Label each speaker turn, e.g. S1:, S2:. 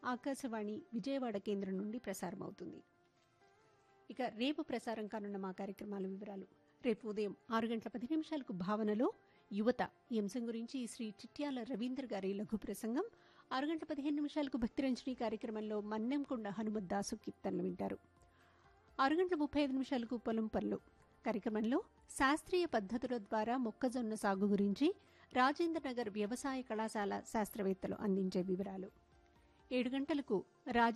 S1: ఆకాశవాణి విజయవాడ కేంద్రం నుండి ప్రసారమవుతుంది ఇక రేపు ప్రసారం కానున్న మా కార్యక్రమాల వివరాలు రేపు ఉదయం ఆరు గంటల పది నిమిషాలకు భావనలో యువత ఈ అంశం గురించి శ్రీ చిట్యాల రవీంద్ర గారి లఘు ప్రసంగం ఆరు గంటల పదిహేను నిమిషాలకు భక్తిరంజని కార్యక్రమంలో మన్నెంకొండ హనుమత్ దాసు కీర్తనలు వింటారు ఆరు గంటల ముప్పై ఐదు నిమిషాలకు పొలం పనులు కార్యక్రమంలో శాస్త్రీయ పద్ధతుల ద్వారా మొక్కజొన్న సాగు గురించి రాజేంద్ర నగర్ వ్యవసాయ కళాశాల శాస్త్రవేత్తలు అందించే వివరాలు ఏడు గంటలకు రాజ